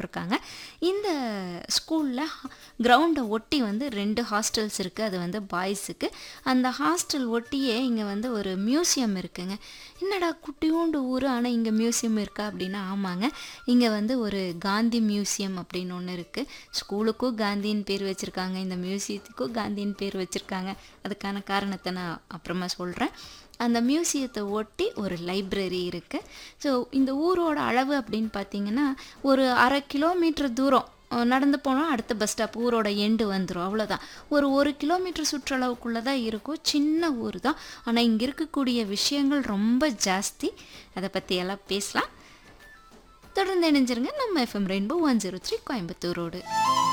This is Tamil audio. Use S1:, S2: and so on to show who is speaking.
S1: போட்டிருக்காங்க இந்த ஸ்கூலில் கிரவுண்டை ஒட்டி வந்து ரெண்டு ஹாஸ்டல்ஸ் இருக்குது அது வந்து பாய்ஸுக்கு அந்த ஹாஸ்டல் ஒட்டியே இங்கே வந்து ஒரு மியூசியம் இருக்குங்க என்னடா குட்டியோண்டு ஊர் ஆனால் இங்கே மியூசியம் இருக்கா அப்படின்னா ஆமாங்க இங்கே வந்து ஒரு காந்தி மியூசியம் அப்படின்னு ஒன்று இருக்குது ஸ்கூலுக்கும் காந்தின்னு பேர் வச்சுருக்காங்க இந்த மியூசியத்துக்கும் காந்தின்னு பேர் வச்சுருக்காங்க அதுக்கான காரணத்தை நான் அப்புறமா சொல்கிறேன் அந்த மியூசியத்தை ஒட்டி ஒரு லைப்ரரி இருக்குது ஸோ இந்த ஊரோட அளவு அப்படின்னு பார்த்தீங்கன்னா ஒரு அரை கிலோமீட்டர் தூரம் அஹ், நடந்து போனால் அடுத்த பஸ் ஸ்டாப் ஊரோட எண்டு வந்துடும் அவ்வளோதான் ஒரு ஒரு கிலோமீட்டர் சுற்றளவுக்குள்ளே தான் இருக்கும் சின்ன ஊர் தான் ஆனால் இங்கே இருக்கக்கூடிய விஷயங்கள் ரொம்ப ஜாஸ்தி அதை பற்றி எல்லாம் பேசலாம் தொடர்ந்து இணைஞ்சிருங்க நம்ம FM rainbow one zero three கோயம்புத்தூரோடு